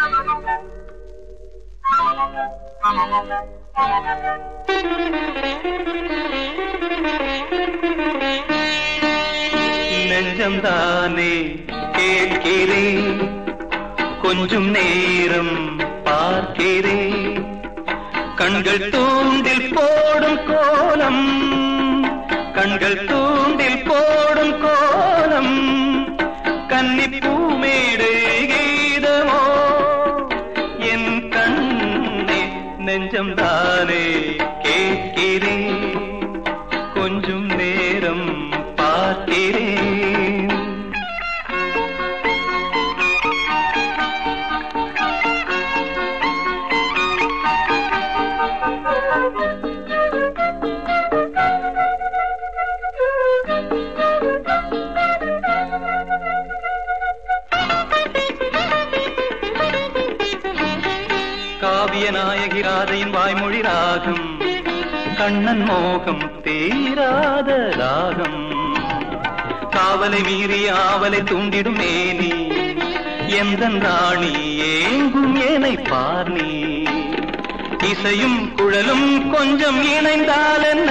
நெஞ்சம்தானே கேட்கிறேன் கொஞ்சம் நேரம் பார்க்கிறேன் கண்கள் தூண்டில் போடும் கோலம் கண்கள் தூண்டில் போடும் கோலம் கன்னி பூமேடு கீதமோ என் கண்ணே நெஞ்சம் தானே கேட்கிறேன் கொஞ்சம் நேரம் பார்க்கிறேன் காவிய நாயகி ராதையின் வாய்மொழி ராகம் கண்ணன் மோகம் தீராத ராகம் காவலை மீறி ஆவலை தூண்டிடும் மேனி எந்த ராணி ஏங்கும் ஏனை பார் நீ இசையும் குழலும் கொஞ்சம் இணைந்தால் என்ன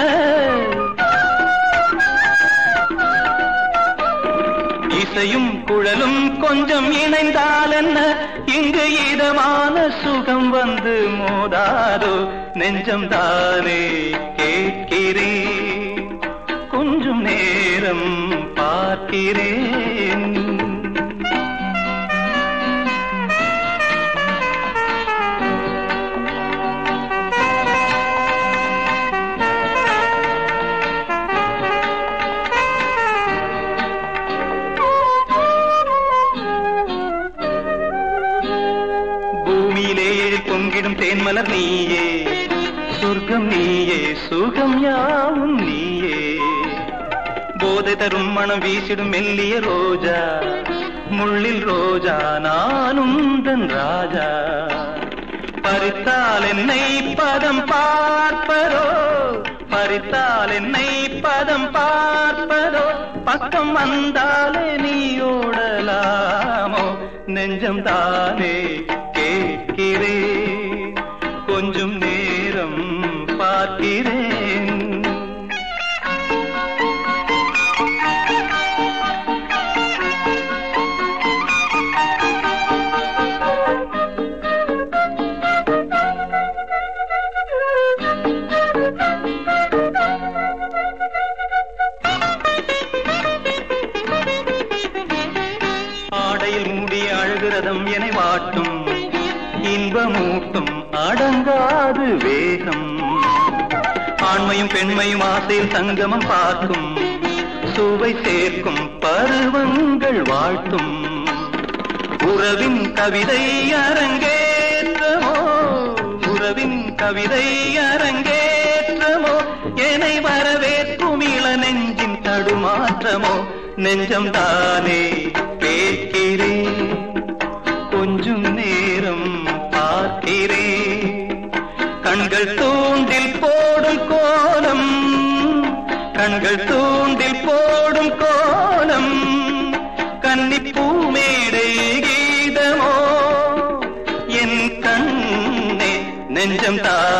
இசையும் குழலும் கொஞ்சம் இணைந்தால் என்ன இங்கு இதமான சுகம் வந்து மோதாதோ நெஞ்சம் தானே கேட்கிறேன் கொஞ்சம் நேரம் பார்க்கிறேன் பூமியிலே எழில் பொங்கிடும் தேன்மலர் நீயே சொர்க்கம் நீயே சுகம் யாவும் நீயே போதை தரும் மனம் வீசிடும் மெல்லிய ரோஜா முள்ளில் ரோஜா நானும் தன் ராஜா பறித்தால் என்னை பதம் பார்ப்பதோ பறித்தால் என்னை பதம் பார்ப்பதோ பக்கம் வந்தாலே நீ ஓடலாமோ நெஞ்சம் தானே கேட்கிறேன் கொஞ்சம் நேரம் பார்க்கிறேன் ஆடையில் மூடிய அழகுரதம் என வாட்டும் இன்பமூட்டும் அடங்காது வேகம் ஆண்மையும் பெண்மையும் ஆசையில் சங்கமம் பார்க்கும் சுவை சேர்க்கும் பருவங்கள் வாழ்த்தும் உறவின் கவிதை அரங்கேற்றமோ உறவின் கவிதை அரங்கேற்றமோ என்னை வரவேற்கும் இள நெஞ்சின் தடுமாற்றமோ நெஞ்சம் தானே கேட்கிறேன் கொஞ்சம் நேரம் பார்க்கிறேன் கண்கள் தூண்டில் போடும் கோலம் கண்கள் தூண்டில் போடும் கோலம் கன்னி பூமேடை கீதமோ என் கண்ணே நெஞ்சம் தா